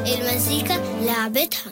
المزيكا لعبتها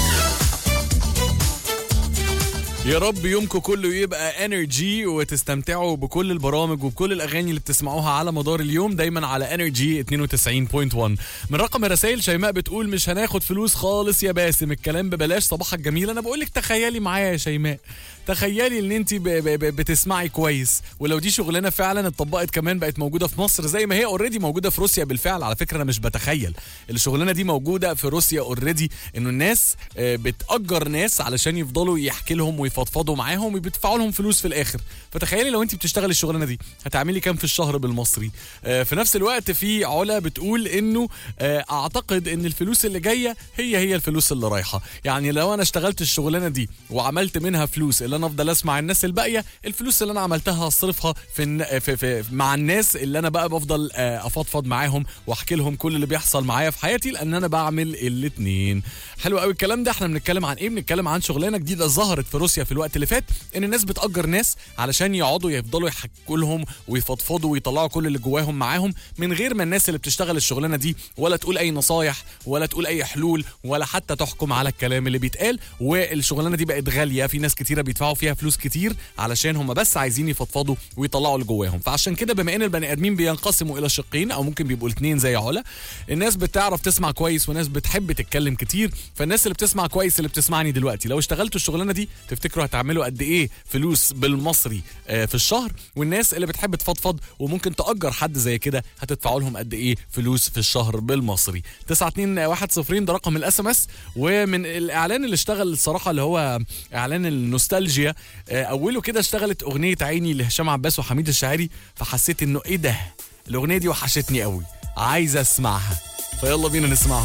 يا رب يومكم كله يبقى انرجي وتستمتعوا بكل البرامج وبكل الاغاني اللي بتسمعوها على مدار اليوم دايما على انرجي 92.1 من رقم الرسائل شيماء بتقول مش هناخد فلوس خالص يا باسم الكلام ببلاش صباحك جميل انا بقول لك تخيلي معايا يا شيماء تخيلي ان انت ب- ب- ب- بتسمعي كويس ولو دي شغلانه فعلا اتطبقت كمان بقت موجوده في مصر زي ما هي اوريدي موجوده في روسيا بالفعل على فكره انا مش بتخيل الشغلانه دي موجوده في روسيا اوريدي انه الناس آه، بتاجر ناس علشان يفضلوا يحكي لهم ويفضفضوا معاهم وبيدفعوا لهم فلوس في الاخر فتخيلي لو انت بتشتغلي الشغلانه دي هتعملي كام في الشهر بالمصري آه، في نفس الوقت في علا بتقول انه آه، اعتقد ان الفلوس اللي جايه هي هي الفلوس اللي رايحه يعني لو انا اشتغلت الشغلانه دي وعملت منها فلوس اللي انا افضل اسمع الناس الباقيه الفلوس اللي انا عملتها هصرفها في, الن- في, في مع الناس اللي انا بقى بفضل آه، افضفض معاهم واحكي لهم كل اللي بيحصل معايا في حياتي لان انا بعمل الاثنين حلو قوي الكلام ده احنا بنتكلم عن ايه بنتكلم عن شغلانه جديده ظهرت في روسيا في الوقت اللي فات ان الناس بتاجر ناس علشان يقعدوا يفضلوا يحكوا لهم ويفضفضوا ويطلعوا كل اللي جواهم معاهم من غير ما الناس اللي بتشتغل الشغلانه دي ولا تقول اي نصايح ولا تقول اي حلول ولا حتى تحكم على الكلام اللي بيتقال والشغلانه دي بقت غاليه في ناس كتيره بيدفعوا فيها فلوس كتير علشان هم بس عايزين يفضفضوا ويطلعوا اللي جواهم فعشان كده بما ان البني ادمين بينقسموا الى شقين او ممكن بيبقوا الاثنين زي علا الناس بتعرف تسمع كويس وناس بتحب تتكلم كتير فالناس اللي بتسمع كويس اللي بتسمعني دلوقتي لو اشتغلتوا الشغلانه دي تفتكروا هتعملوا قد ايه فلوس بالمصري آه، في الشهر والناس اللي بتحب تفضفض وممكن تأجر حد زي كده هتدفعوا لهم قد ايه فلوس في الشهر بالمصري 921 ده رقم الاس ام اس ومن الاعلان اللي اشتغل الصراحه اللي هو اعلان النوستالجيا آه، اوله كده اشتغلت اغنيه عيني لهشام عباس وحميد الشاعري فحسيت انه ايه ده الاغنيه دي وحشتني قوي عايز اسمعها فيلا بينا نسمعها